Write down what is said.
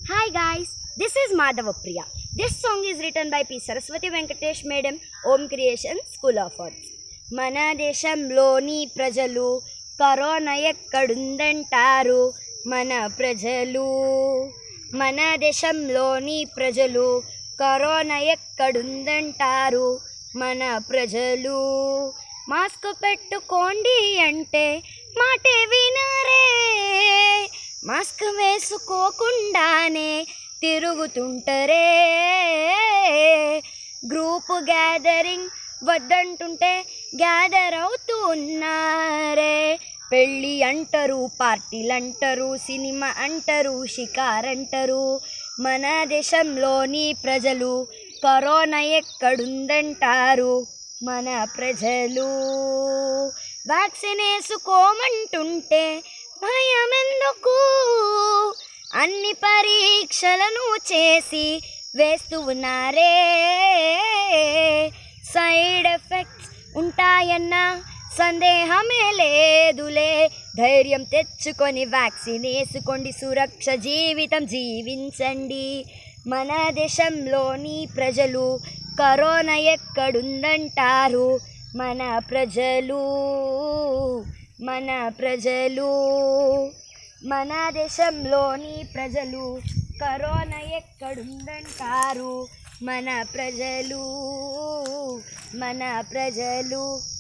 Hi guys, this is Madhava Priya. This song is written by P. Saraswati Venkatesh Madam, Om Creation, School of Arts. మన దేశంలోని ప్రజలు corona ఎక్కడుందంటారు మన ప్రజలు మన దేశంలోని ప్రజలు కరోనా ఎక్కడుందంటారు మన ప్రజలు మాస్క్ పెట్టుకోండి అంటే మాటే వినరే మాస్క్ వేసుకోకుండానే తిరుగుతుంటరే గ్రూప్ గ్యాదరింగ్ వద్దంటుంటే గ్యాదర్ అవుతూ ఉన్నారే పెళ్ళి అంటారు పార్టీలు అంటారు సినిమా అంటారు షికార్ అంటారు మన దేశంలోని ప్రజలు కరోనా ఎక్కడుందంటారు మన ప్రజలు వ్యాక్సిన్ వేసుకోమంటుంటే భయం ఎందుకు అన్ని పరీక్షలను చేసి వేస్తూ ఉన్నారే సైడ్ ఎఫెక్ట్స్ ఉంటాయన్న సందేహమే లేదులే ధైర్యం తెచ్చుకొని వ్యాక్సిన్ వేసుకోండి సురక్ష జీవితం జీవించండి మన దేశంలోని ప్రజలు కరోనా ఎక్కడుందంటారు మన ప్రజలు మన ప్రజలు మన దేశంలోని ప్రజలు కరోనా ఎక్కడుందంటారు మన ప్రజలు మన ప్రజలు